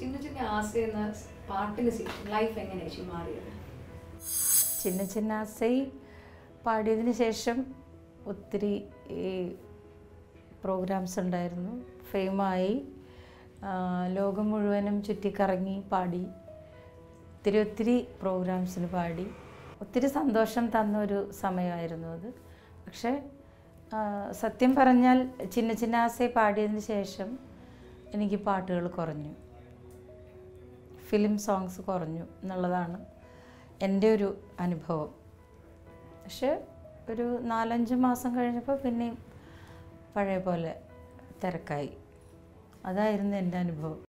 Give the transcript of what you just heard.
ചിന്ന ചിന്ന ആസ എന്ന പാട്ടിന് ശേഷം ലൈഫ് എങ്ങനെയാണ് മാറിയത് ചിന്ന ചിന്ന ആസൈ പാടിയതിന് ശേഷം ഒത്തിരി ഈ പ്രോഗ്രാംസ് ഉണ്ടായിരുന്നു ഫെയിമായി ലോകം മുഴുവനും ചുറ്റിക്കറങ്ങി പാടി ഒത്തിരി ഒത്തിരി പ്രോഗ്രാംസിന് പാടി ഒത്തിരി സന്തോഷം തന്ന ഒരു സമയമായിരുന്നു അത് പക്ഷേ ആ, സത്യം പറഞ്ഞാൽ ചിന്ന ചിന്ന ആസൈ പാടിയതിന് ശേഷം എനിക്ക് പാട്ടുകൾ കുറഞ്ഞു ഫിലിം സോങ്സ് കുറഞ്ഞു എന്നുള്ളതാണ് എൻ്റെ ഒരു അനുഭവം പക്ഷെ ഒരു നാലഞ്ച് മാസം കഴിഞ്ഞപ്പോൾ പിന്നെയും പഴയ പോലെ തിരക്കായി അതായിരുന്നു എൻ്റെ അനുഭവം